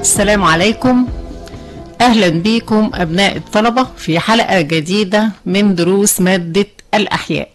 السلام عليكم أهلا بكم أبناء الطلبة في حلقة جديدة من دروس مادة الأحياء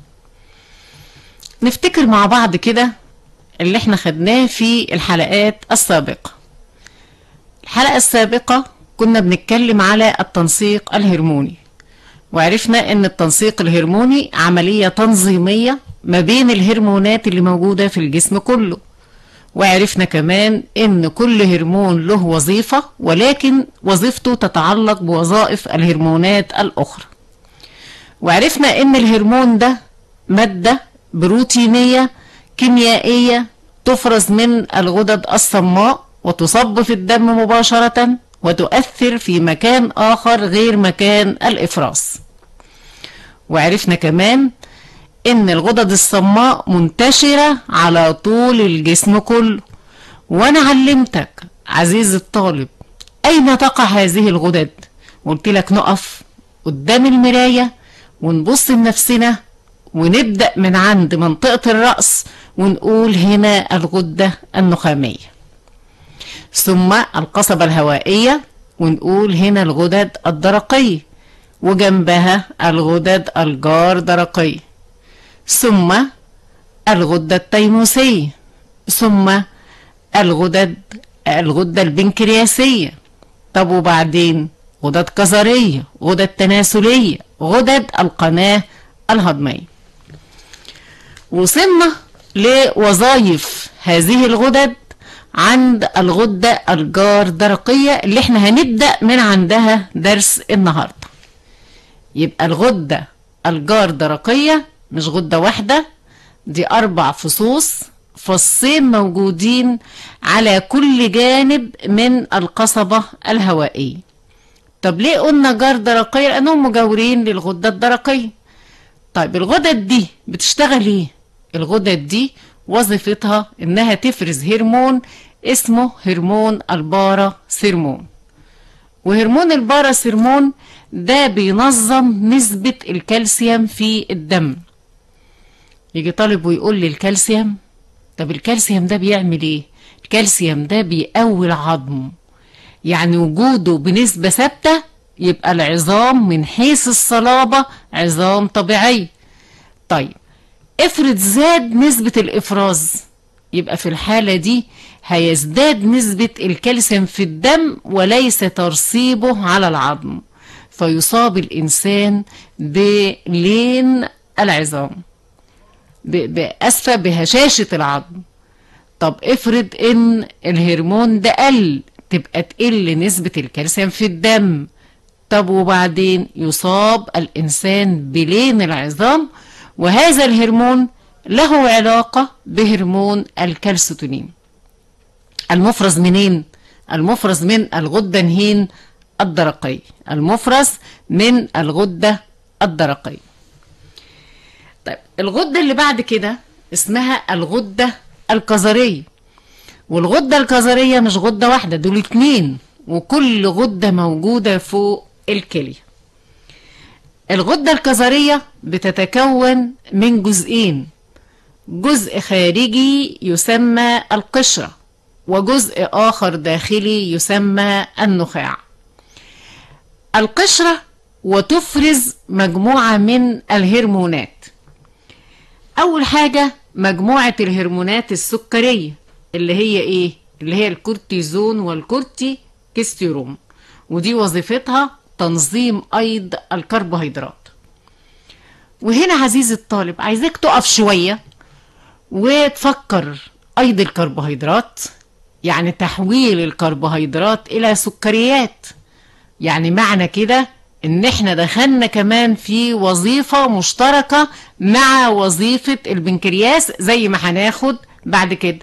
نفتكر مع بعض كده اللي احنا خدناه في الحلقات السابقة الحلقة السابقة كنا بنتكلم على التنسيق الهرموني وعرفنا ان التنسيق الهرموني عملية تنظيمية ما بين الهرمونات اللي موجودة في الجسم كله وعرفنا كمان ان كل هرمون له وظيفة ولكن وظيفته تتعلق بوظائف الهرمونات الاخرى وعرفنا ان الهرمون ده مادة بروتينية كيميائية تفرز من الغدد الصماء وتصب في الدم مباشرة وتؤثر في مكان آخر غير مكان الإفراز وعرفنا كمان إن الغدد الصماء منتشرة على طول الجسم كله وأنا علمتك عزيزي الطالب أين تقع هذه الغدد قلت لك نقف قدام المراية ونبص لنفسنا ونبدأ من عند منطقة الرأس ونقول هنا الغدة النخامية ثم القصبة الهوائية ونقول هنا الغدد الدرقية وجنبها الغدد الجار درقية ثم الغدة التيموسية ثم الغدد الغدة البنكرياسية طب وبعدين غدد كظرية غدد تناسلية غدد القناة الهضمية وصلنا لوظائف هذه الغدد عند الغدة الجار درقية اللي احنا هنبدأ من عندها درس النهاردة يبقى الغدة الجار درقية مش غدة واحدة دي أربع فصوص فصين موجودين على كل جانب من القصبة الهوائية طب ليه قلنا جار درقية لأنهم مجاورين للغدة الدرقية طيب الغدد دي بتشتغل ايه الغدد دي وظيفتها انها تفرز هرمون اسمه هرمون الباراسيرمون وهرمون الباراسيرمون ده بينظم نسبة الكالسيوم في الدم يجي طالب ويقول لي الكالسيوم طب الكالسيوم ده بيعمل ايه الكالسيوم ده بيقوي العظم يعني وجوده بنسبة ثابتة يبقى العظام من حيث الصلابة عظام طبيعي طيب افرض زاد نسبة الافراز يبقى في الحالة دي هيزداد نسبة الكالسيوم في الدم وليس ترسيبه على العظم فيصاب الإنسان بلين العظام بأسفة بهشاشة العظم طب افرض ان الهرمون ده قل تبقى تقل نسبة الكالسيوم في الدم طب وبعدين يصاب الإنسان بلين العظام وهذا الهرمون له علاقة بهرمون الكالسيتونين المفرز منين؟ المفرز من الغدة نهين الدرقية المفرز من الغدة الدرقية طيب الغدة اللي بعد كده اسمها الغدة الكظرية والغدة الكظرية مش غدة واحدة دول اتنين وكل غدة موجودة فوق الكلية الغدة الكظرية بتتكون من جزئين جزء خارجي يسمى القشرة وجزء آخر داخلي يسمى النخاع القشرة وتفرز مجموعة من الهرمونات أول حاجة مجموعة الهرمونات السكرية اللي هي إيه؟ اللي هي الكورتيزون والكورتي كيستيروم ودي وظيفتها تنظيم أيض الكربوهيدرات وهنا عزيزي الطالب عايزاك تقف شوية وتفكر أيض الكربوهيدرات يعني تحويل الكربوهيدرات إلى سكريات يعني معنى كده ان احنا دخلنا كمان في وظيفة مشتركة مع وظيفة البنكرياس زي ما هناخد بعد كده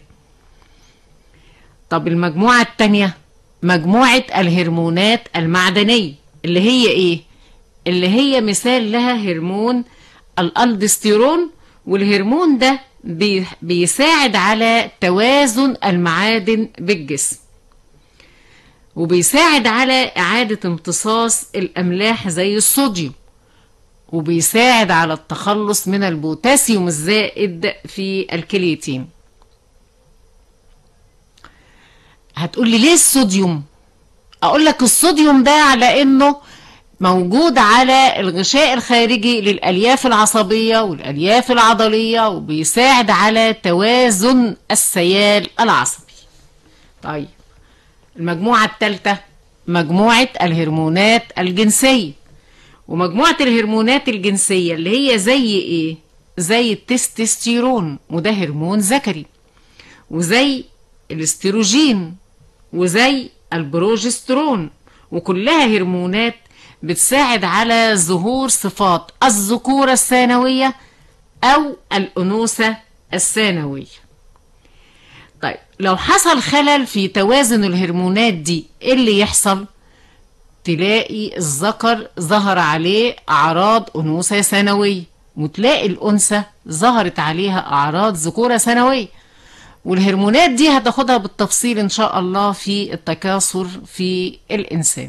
طب المجموعة التانية مجموعة الهرمونات المعدنية اللي هي ايه اللي هي مثال لها هرمون الالدستيرون والهرمون ده بي بيساعد على توازن المعادن بالجسم وبيساعد على إعادة امتصاص الأملاح زي الصوديوم وبيساعد على التخلص من البوتاسيوم الزائد في الكليتين هتقول لي ليه الصوديوم اقول لك الصوديوم ده على انه موجود على الغشاء الخارجي للالياف العصبيه والالياف العضليه وبيساعد على توازن السيال العصبي طيب المجموعه الثالثه مجموعه الهرمونات الجنسيه ومجموعه الهرمونات الجنسيه اللي هي زي ايه زي التستوستيرون وده هرمون ذكري وزي الاستروجين وزي البروجسترون وكلها هرمونات بتساعد على ظهور صفات الذكورة الثانوية أو الأنوثة الثانوية طيب لو حصل خلل في توازن الهرمونات دي ايه اللي يحصل تلاقي الذكر ظهر عليه أعراض أنوثة ثانوية وتلاقي الأنثى ظهرت عليها أعراض ذكورة ثانوية والهرمونات دي هتاخدها بالتفصيل إن شاء الله في التكاثر في الإنسان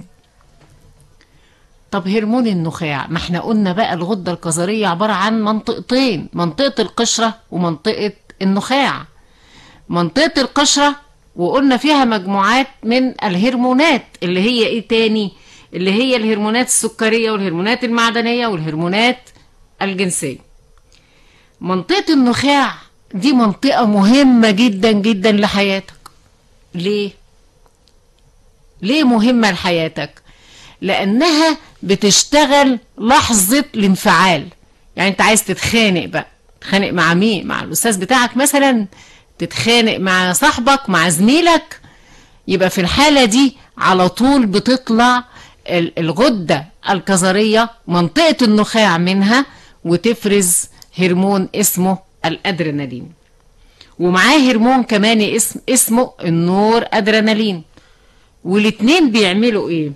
طب هرمون النخاع ما احنا قلنا بقى الغدة الكظرية عبارة عن منطقتين منطقة القشرة ومنطقة النخاع منطقة القشرة وقلنا فيها مجموعات من الهرمونات اللي هي ايه تاني اللي هي الهرمونات السكرية والهرمونات المعدنية والهرمونات الجنسية منطقة النخاع دي منطقة مهمة جدا جدا لحياتك ليه؟ ليه مهمة لحياتك؟ لأنها بتشتغل لحظة الانفعال يعني انت عايز تتخانق بقى تتخانق مع مين؟ مع الأستاذ بتاعك مثلا تتخانق مع صاحبك مع زميلك يبقى في الحالة دي على طول بتطلع الغدة الكظرية منطقة النخاع منها وتفرز هرمون اسمه الأدرينالين ومعاه هرمون كمان اسم اسمه النور أدرينالين والاتنين بيعملوا ايه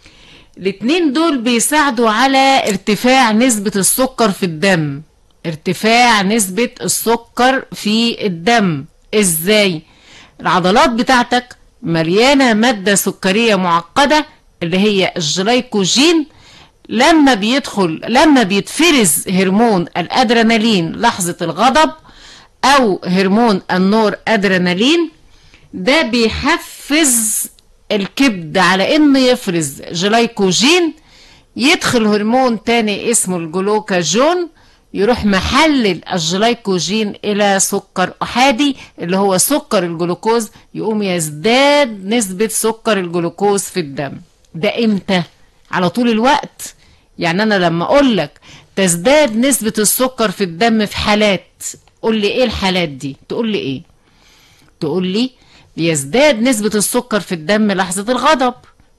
الاتنين دول بيساعدوا على ارتفاع نسبة السكر في الدم ارتفاع نسبة السكر في الدم ازاي العضلات بتاعتك مليانة مادة سكرية معقدة اللي هي الجلايكوجين لما بيدخل لما بيتفرز هرمون الادرينالين لحظة الغضب او هرمون النور ادرينالين ده بيحفز الكبد على انه يفرز جلايكوجين يدخل هرمون تاني اسمه الجلوكاجون يروح محلل الجلايكوجين الى سكر احادي اللي هو سكر الجلوكوز يقوم يزداد نسبة سكر الجلوكوز في الدم ده امتى على طول الوقت يعني انا لما اقول لك تزداد نسبة السكر في الدم في حالات قول لي ايه الحالات دي تقول لي ايه تقول لي بيزداد نسبة السكر في الدم لحظة الغضب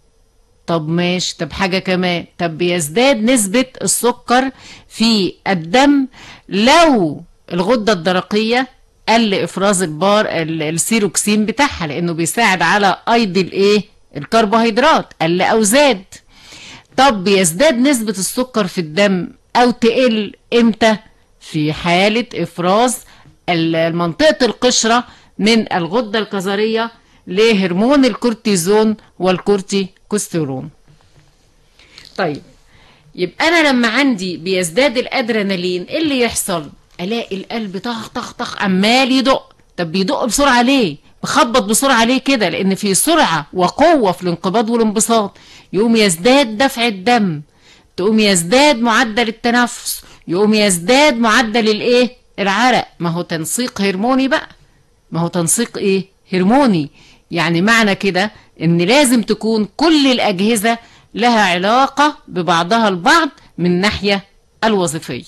طب ماشي طب حاجة كمان طب بيزداد نسبة السكر في الدم لو الغدة الدرقية قل افراز البار السيروكسين بتاعها لانه بيساعد على ايض الايه الكربوهيدرات قل او زاد طب بيزداد نسبة السكر في الدم او تقل امتى في حالة افراز منطقة القشرة من الغدة الكظرية لهرمون الكورتيزون والكورتيكوستيرون طيب يبقى انا لما عندي بيزداد الادرينالين ايه اللي يحصل الاقي القلب طخ طخ طخ عمال يدق طب بيدق بسرعه ليه بخبط بسرعه ليه كده لان في سرعه وقوه في الانقباض والانبساط يقوم يزداد دفع الدم تقوم يزداد معدل التنفس يقوم يزداد معدل الايه العرق ما هو تنسيق هرموني بقى ما هو تنسيق ايه هرموني يعني معنى كده ان لازم تكون كل الاجهزه لها علاقه ببعضها البعض من الناحيه الوظيفيه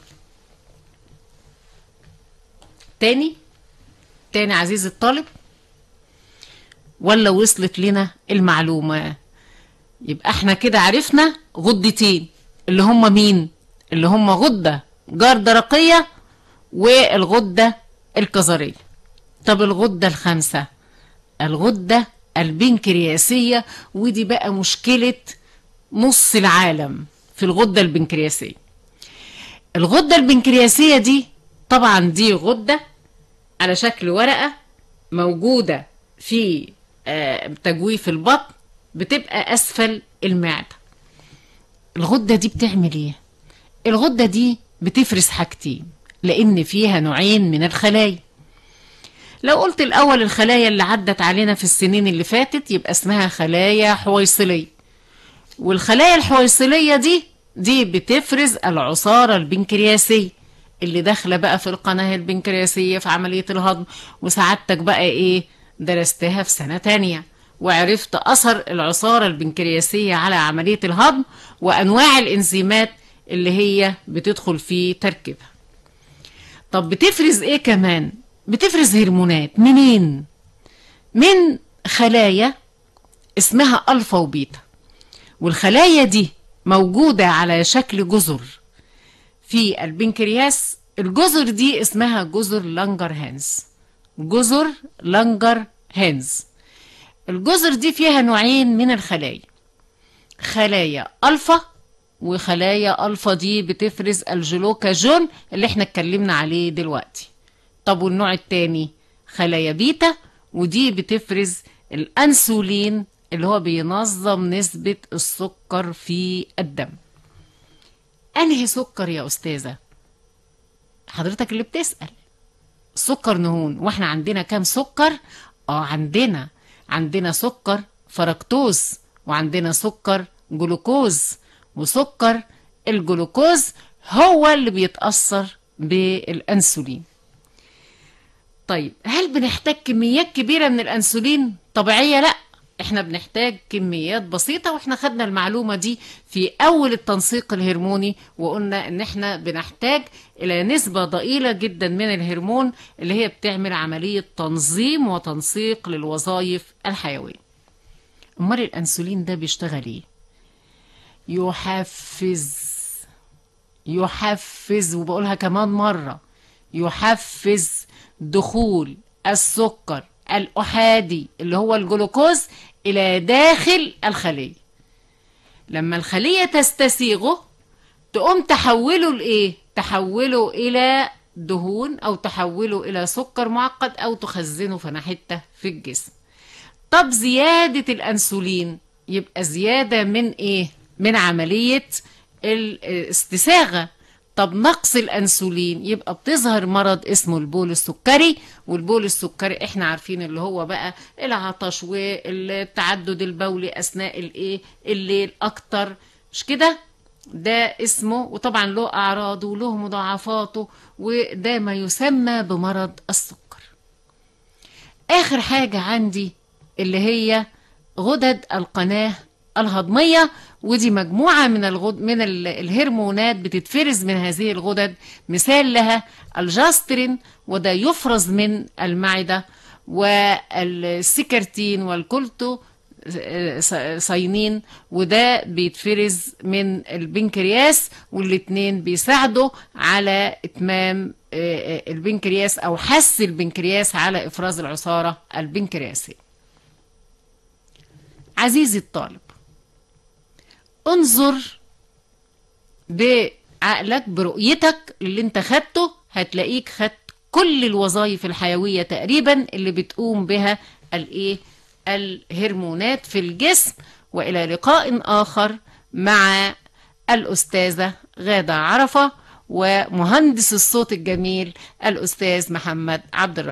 تاني تاني عزيزي الطالب ولا وصلت لنا المعلومه يبقى احنا كده عرفنا غدتين اللي هم مين اللي هم غده جردرقيه والغده الكظريه طب الغده الخامسه الغده البنكرياسيه ودي بقى مشكله نص العالم في الغده البنكرياسيه الغده البنكرياسيه دي طبعا دي غده على شكل ورقه موجوده في تجويف البطن بتبقى اسفل المعده الغده دي بتعمل ايه الغده دي بتفرز حاجتين لان فيها نوعين من الخلايا لو قلت الأول الخلايا اللي عدت علينا في السنين اللي فاتت يبقى اسمها خلايا حويصلية والخلايا الحويصلية دي دي بتفرز العصارة البنكرياسية اللي داخلة بقى في القناة البنكرياسية في عملية الهضم وسعادتك بقى ايه درستها في سنة تانية وعرفت أثر العصارة البنكرياسية على عملية الهضم وأنواع الإنزيمات اللي هي بتدخل في تركيبها طب بتفرز ايه كمان بتفرز هرمونات منين من خلايا اسمها الفا وبيتا والخلايا دي موجودة على شكل جزر في البنكرياس الجزر دي اسمها جزر لانجر هانز جزر لانجر هانز الجزر دي فيها نوعين من الخلايا خلايا الفا وخلايا الفا دي بتفرز الجلوكاجون اللي احنا اتكلمنا عليه دلوقتي طب والنوع التاني خلايا بيتا ودي بتفرز الانسولين اللي هو بينظم نسبة السكر في الدم انهي سكر يا استاذة حضرتك اللي بتسأل سكر نهون واحنا عندنا كام سكر اه عندنا عندنا سكر فركتوز وعندنا سكر جلوكوز وسكر الجلوكوز هو اللي بيتأثر بالأنسولين طيب هل بنحتاج كميات كبيرة من الأنسولين طبيعية لا احنا بنحتاج كميات بسيطة واحنا خدنا المعلومة دي في اول التنسيق الهرموني وقلنا ان احنا بنحتاج الى نسبة ضئيلة جدا من الهرمون اللي هي بتعمل عملية تنظيم وتنسيق للوظائف الحيوية امال الانسولين ده بيشتغل ايه يحفز يحفز وبقولها كمان مرة يحفز دخول السكر الأحادي اللي هو الجلوكوز إلى داخل الخلية لما الخلية تستسيغه تقوم تحوله لإيه؟ تحوله إلى دهون أو تحوله إلى سكر معقد أو تخزنه في حتة في الجسم طب زيادة الأنسولين يبقى زيادة من إيه؟ من عملية الاستساغة طب نقص الانسولين يبقى بتظهر مرض اسمه البول السكري والبول السكري احنا عارفين اللي هو بقى العطش والتعدد البولي اثناء الايه الليل اكتر مش كده ده اسمه وطبعا له اعراضه وله مضاعفاته وده ما يسمى بمرض السكر اخر حاجه عندي اللي هي غدد القناه الهضميه ودي مجموعة من الغد من الهرمونات بتتفرز من هذه الغدد مثال لها الجاسترين وده يفرز من المعدة والسكرتين والكولتو صينين وده بيتفرز من البنكرياس والاتنين بيساعدوا على اتمام البنكرياس او حث البنكرياس على افراز العصارة البنكرياسية عزيزي الطالب انظر بعقلك برؤيتك اللي انت خدته هتلاقيك خدت كل الوظائف الحيوية تقريبا اللي بتقوم بها الايه الهرمونات في الجسم والى لقاء اخر مع الاستاذة غادة عرفة ومهندس الصوت الجميل الاستاذ محمد عبد الرحمن